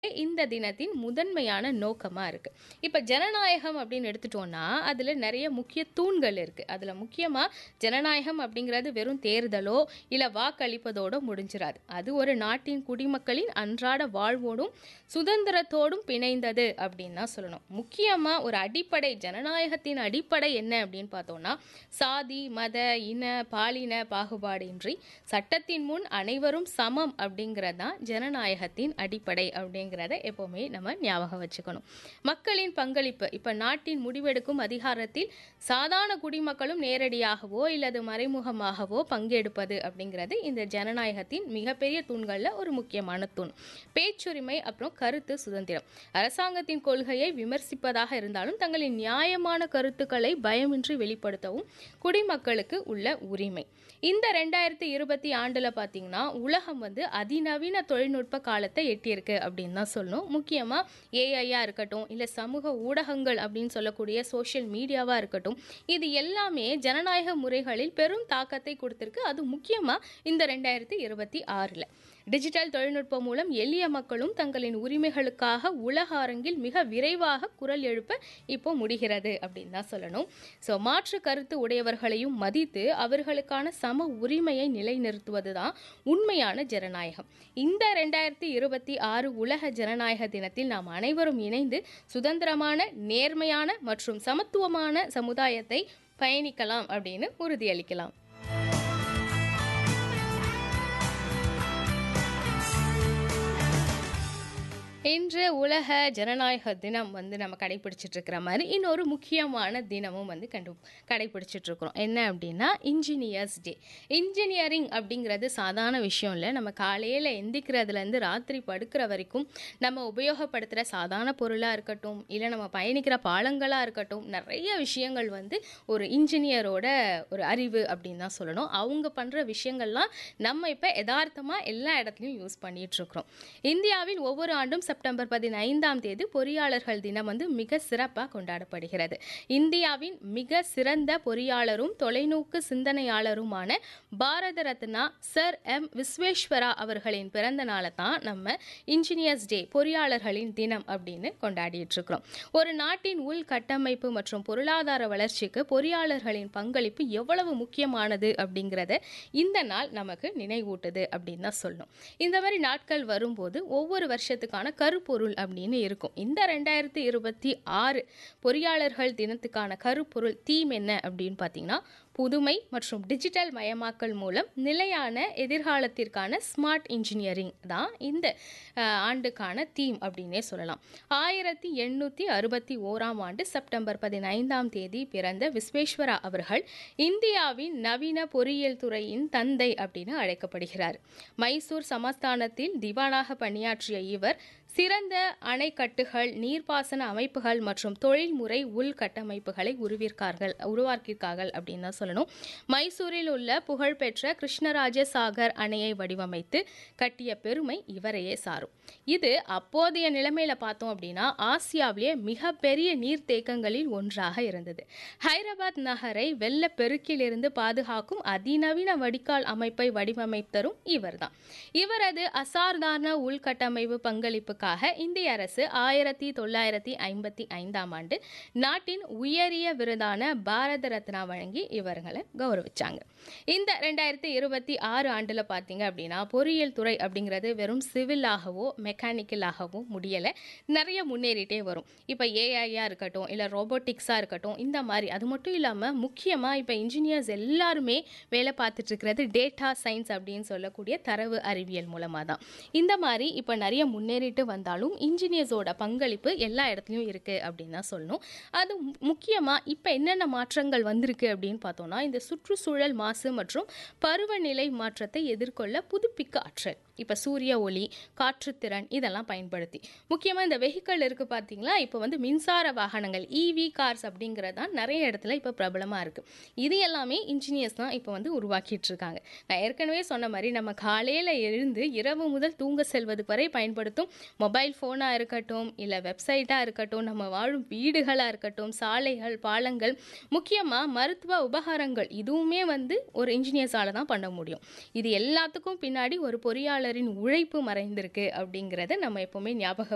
இந்த தினத்தின் முதன்மையான நோக்கமா இருக்கு. இப்ப ஜனநாயகம் அப்படின்னு எடுத்துட்டோம்னா, அதுல நெறைய முக்கிய தூண்கள் இருக்கு. அதுல முக்கியமா ஜனநாயகம் அப்படிங்கிறது வெறும் தேர்தலோ, இல்ல வாக்களிப்பதோட முடிஞ்சிராது. அது ஒரு நாட்டின் குடிமக்களின் அன்றாட வாழ்வோடும், சுதந்திரத்தோடும் பிணைந்தது அப்படின்னு தான் சொல்லணும். முக்கியமா ஒரு அடிப்படை ஜனநாயகத்தின் அடிப்படை என்ன அப்படின்னு பார்த்தோம்னா, சாதி, மத, இன, பாலின பாகுபாடின்றி சட்டத்தின் முன் அனைவரும் சமம் அப்படிங்கிறது தான் ஜனநாயகத்தின் அடிப்படை அப்படிங்கிறத எப்பவுமே நம்ம ஞாபகம் வச்சுக்கணும். மக்களின் பங்களிப்பு இப்ப நாட்டின் முடிவெடுக்கும் அதிகாரத்தில் சாதாரண குடிமக்களும் நேரடியாகவோ இல்லது மறைமுகமாகவோ பங்கெடுப்பது அப்படிங்கிறது இந்த ஜனநாயகத்தின் மிகப்பெரிய தூண்கள்ல ஒரு முக்கியமான தூண். பேச்சுரிமை அப்புறம் கருத்து சுதந்திரம். அரசாங்கத்தின் கொள்கையை விமர்சிப்பதாக இருந்தாலும் தங்களின் நியாயமான கருத்துக்களை பயமின்றி வெளிப்படுத்தவும் குடிமக்களுக்கு உள்ள உரிமை. இந்த 2020 ஆண்டுல பார்த்தீங்கன்னா, உலகம் வந்து அதிநவீன தொழில்நுட்ப காலத்தை எட்டியிருக்கு அப்படின்னு தான் சொல்லணும். முக்கியமா ஏஐயா இருக்கட்டும், இல்ல சமூக ஊடகங்கள் அப்படின்னு சொல்லக்கூடிய சோஷியல் மீடியாவா இருக்கட்டும், இது எல்லாமே ஜனநாயக முறைகளில் பெரும் தாக்கத்தை கொடுத்திருக்கு. அது முக்கியமா இந்த 2026ல. டிஜிட்டல் தொழில்நுட்பம் மூலம் எளிய மக்களும் தங்களின் உரிமைகளுக்காக உலக அரங்கில் மிக விரைவாக குரல் எழுப்ப இப்போ முடிகிறது அப்படின்னு தான் சொல்லணும். ஸோ மாற்று கருத்து உடையவர்களையும் மதித்து அவர்களுக்கான சம உரிமையை நிலைநிறுத்துவது தான் உண்மையான ஜனநாயகம். இந்த 2026 உலக ஜனநாயக தினத்தில் நாம் அனைவரும் இணைந்து சுதந்திரமான, நேர்மையான மற்றும் சமத்துவமான சமுதாயத்தை பயணிக்கலாம் அப்படின்னு உறுதியளிக்கலாம். இன்று உலக ஜனநாயக தினம் வந்து நம்ம கடைபிடிச்சிட்டு இருக்கிற மாதிரி இன்னொரு முக்கியமான தினமும் வந்து கண்டு கடைபிடிச்சிட்டு இருக்கிறோம். என்ன அப்படின்னா இன்ஜினியர்ஸ் டே. இன்ஜினியரிங் அப்படிங்கிறது சாதாரண விஷயம் இல்ல. நம்ம காலையில எந்திரிக்கிறதுலேருந்து ராத்திரி படுக்கிற வரைக்கும் நம்ம உபயோகப்படுத்துகிற சாதாரண பொருளா இருக்கட்டும், இல்ல நம்ம பயணிக்கிற பாலங்களா இருக்கட்டும், நிறைய விஷயங்கள் வந்து ஒரு இன்ஜினியரோட ஒரு அறிவு அப்படின்னு தான் சொல்லணும். அவங்க பண்ற விஷயங்கள்லாம் நம்ம இப்ப எதார்த்தமா எல்லா இடத்துலயும் யூஸ் பண்ணிட்டு இருக்கிறோம். இந்தியாவில் ஒவ்வொரு ஆண்டும் செப்டம்பர் 15ஆம் தேதி பொறியாளர்கள் தினம் வந்து மிக சிறப்பா கொண்டாடப்படுகிறது. இந்தியாவின் மிக சிறந்த பொறியாளரும், தொலைநோக்கு சிந்தனையாளருமான பாரத ரத்னா சர் எம். விஸ்வேஸ்வரா அவர்களின் பிறந்த நாள தான் நம்ம இன்ஜினியர்ஸ் டே பொறியாளர்களின் தினம் அப்படின்னு கொண்டாடிட்டு இருக்கிறோம். ஒரு நாட்டின் உள்கட்டமைப்பு மற்றும் பொருளாதார வளர்ச்சிக்கு பொறியாளர்களின் பங்களிப்பு எவ்வளவு முக்கியமானது அப்படிங்கிறத இந்த நாள் நமக்கு நினைவூட்டுது அப்படின்னு தான் சொல்லணும். இந்த மாதிரி நாட்கள் வரும்போது ஒவ்வொரு வருஷத்துக்கான கருப்பொருள் அப்படின்னு இருக்கும். இந்த 2026 பொறியாளர்கள் தினத்துக்கான கருப்பொருள் தீம் என்ன அப்படின்னு பார்த்தீங்கன்னா, புதுமை மற்றும் டிஜிட்டல் மயமாக்கல் மூலம் நிலையான எதிர்காலத்திற்கான ஸ்மார்ட் இன்ஜினியரிங் தான் இந்த ஆண்டுக்கான தீம் அப்படின்னே சொல்லலாம். 1861ஆம் ஆண்டு செப்டம்பர் 15ஆம் தேதி பிறந்த விஸ்வேஸ்வரா அவர்கள் இந்தியாவின் நவீன பொறியியல் துறையின் தந்தை அப்படின்னு அழைக்கப்படுகிறார். மைசூர் சமஸ்தானத்தில் திவானாக பணியாற்றிய இவர் சிறந்த அணைக்கட்டுகள், நீர்ப்பாசன அமைப்புகள் மற்றும் தொழில்முறை உள்கட்டமைப்புகளை உருவிற்கார்கள் உருவாக்கியிருக்கார்கள் அப்படின்னு தான் சொல்லணும். மைசூரில் உள்ள புகழ்பெற்ற கிருஷ்ணராஜ சாகர் அணையை வடிவமைத்து கட்டிய பெருமை இவரையே சாரும். இது அப்போதைய நிலைமையில பார்த்தோம் அப்படின்னா, ஆசியாவிலேயே மிகப்பெரிய நீர்த்தேக்கங்களில் ஒன்றாக இருந்தது. ஹைதராபாத் நகரை வெள்ளப்பெருக்கிலிருந்து பாதுகாக்கும் அதிநவீன வடிகால் அமைப்பை வடிவமைத்தரும் இவர்தான். இவரது அசாதாரண உள்கட்டமைப்பு பங்களிப்புக்காக இந்திய அரசு 1955ஆம் ஆண்டு நாட்டின் உயரிய விருதான பாரத ரத்னா வழங்கி இவர்களை கௌரவிச்சாங்க. இந்த 2026 ஆண்டுல பார்த்தீங்க அப்படின்னா, பொறியியல் துறை அப்படிங்கிறது வெறும் சிவிலாகவோ, மெக்கானிக்கலாகவோ முடியல. நிறைய முன்னேறிட்டே வரும். இப்ப ஏஐயா இருக்கட்டும், இல்ல ரோபோட்டிக்ஸா இருக்கட்டும், இந்த மாதிரி அது மட்டும் இல்லாம முக்கியமா இப்ப இன்ஜினியர்ஸ் எல்லாருமே வேலை பார்த்துட்டு இருக்கிறது டேட்டா சயின்ஸ் அப்படின்னு சொல்லக்கூடிய தரவு அறிவியல் மூலமா தான். இந்த மாதிரி இப்ப நிறைய முன்னேறிட்டு வந்தாலும் இன்ஜினியர்ஸோட பங்களிப்பு எல்லா இடத்துலயும் இருக்கு அப்படின்னு தான் சொல்லணும். அது முக்கியமா இப்ப என்னென்ன மாற்றங்கள் வந்திருக்கு அப்படின்னு பார்த்தோம்னா, இந்த சுற்றுச்சூழல் மாசு மற்றும் பருவநிலை மாற்றத்தை எதிர்கொள்ள புதுப்பிக்க ஆற்றல். இப்ப சூரிய ஒளி, காற்றுத்திறன் இதெல்லாம் பயன்படுத்தி முக்கியமா இந்த வெஹிக்கிள் இருக்கு பார்த்தீங்களா, இப்ப வந்து மின்சார வாகனங்கள் இவி கார்ஸ் அப்படிங்கிறது தான் நிறைய இடத்துல இப்ப பிரபலமா இருக்கு. இது எல்லாமே இன்ஜினியர்ஸ் தான் இப்ப வந்து உருவாக்கிட்டு இருக்காங்க. நான் ஏற்கனவே சொன்ன மாதிரி நம்ம காலையில எழுந்து இரவு முதல் தூங்க செல்வது வரை பயன்படுத்தும் மொபைல் ஃபோனா இருக்கட்டும், இல்ல வெப்சைட்டா இருக்கட்டும், நம்ம வாழும் வீடுகளா இருக்கட்டும், சாலைகள், பாலங்கள், முக்கியமா மருத்துவ உபகரணங்கள் இதுவுமே வந்து ஒரு இன்ஜினியர்ஸால தான் பண்ண முடியும். இது எல்லாத்துக்கும் பின்னாடி ஒரு பொறியாளரின் உழைப்பு மறைந்திருக்கு அப்படிங்கிறத நம்ம எப்பவுமே ஞாபகம்